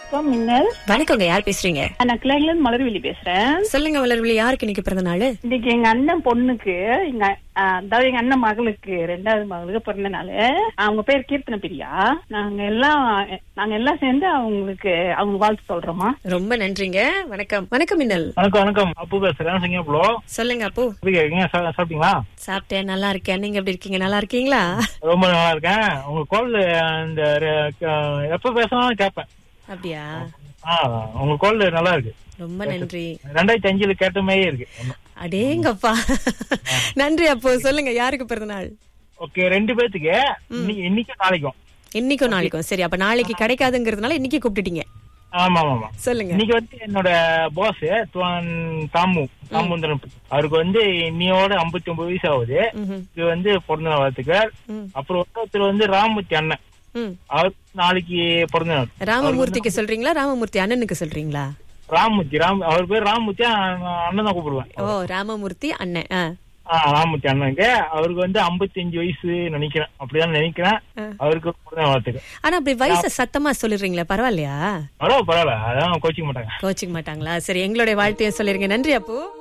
வணக்கம் மின்னல் வணக்கங்க யார் பேசுறீங்க நான் கிளைல இருந்து மலர்விழி பேசுறேன் சொல்லுங்க வளர்விழி யாருக்கு இன்னைக்கு பிறந்த நாள் இன்னைக்கு எங்க அண்ணன் பொண்ணுக்கு எங்க ஆ, அதாவது எங்க அண்ணன் மகளுக்கு ரெண்டாவது மகளுக்கு பிறந்த நாள் அவங்க பேர் கீர்த்தன பிரியா நாங்க எல்லாம் நாங்க எல்லாம் சேர்ந்து அவங்களுக்கு அவங்க வாழ்த்து சொல்றோமா ரொம்ப நன்றிங்க வணக்கம் வணக்கம் மின்னல் வணக்கம் வணக்கம் அப்பு பேசுறேன் சிங்கப்பூர்ல சொல்லுங்க அப்போ எப்படி இருக்கீங்க சா- சாப்பிட்டீங்களா சாப்பிட்டேன் நல்லா இருக்கேன் நீங்க எப்படி இருக்கீங்க நல்லா இருக்கீங்களா ரொம்ப நல்லா இருக்கேன் உங்க கால் இந்த ரெ- க- எப்ப பேசினாலும் கேட்பேன் அப்படியா ஆ உங்க கால் நல்லா இருக்கு ரொம்ப நன்றி ரெண்டாயிரத்தி அஞ்சுல கேட்ட மாதிரியே இருக்கு அடேங்கப்பா நன்றி அப்போ சொல்லுங்க யாருக்கு பிறந்த நாள் ஓகே ரெண்டு பேத்துக்கு இன்னைக்கு இன்னைக்கும் நாளைக்கும் இன்னைக்கும் நாளைக்கும் சரி அப்ப நாளைக்கு கிடைக்காதுங்கிறதுனால இன்னைக்கு கூப்பிட்டுட்டீங்க ஆமா ஆமா ஆமா சொல்லுங்க இன்னைக்கு வந்து என்னோட பாஸ் தாமு தாமுந்திரன் அவருக்கு வந்து இன்னையோட ஐம்பத்தி ஒன்பது வயசு ஆகுது ம்ஹும். இது வந்து பிறந்த நாள் வாழ்த்துக்கள் ம். அப்புறம் ஒருத்தர் வந்து ராமூர்த்தி அண்ணன் ம். அவர் நாளைக்கு பிறந்த நாள் ராமமூர்த்திக்கு சொல்றீங்களா ராமமூர்த்தி அண்ணனுக்கு சொல்றீங்களா ராமூர்த்தி ராம் அவர் பேர் ராமூர்த்தி அண்ணன் அண்ணன் தான் கூப்பிடுவேன் ஓ ராமமூர்த்தி அண்ணன் ஆ. ஆ, ராமூர்த்தி அண்ணனுக்கு அவருக்கு வந்து 55 வயசு நினைக்கிறேன் அப்படிதான் நினைக்கிறேன் அவருக்கு பிறந்த நாள் வாழ்த்துக்கள் ஆனா அப்படி வயசு சத்தமா சொல்லிடுறீங்களா பரவாயில்லையா பரவாயில்ல பரவாயில்ல அதான் கோச்சிக்க மாட்டாங்க கோச்சிக்க மாட்டாங்களா சரி எங்களுடைய வாழ்த்தையும் சொல்லிருங்க நன்றி அப்போ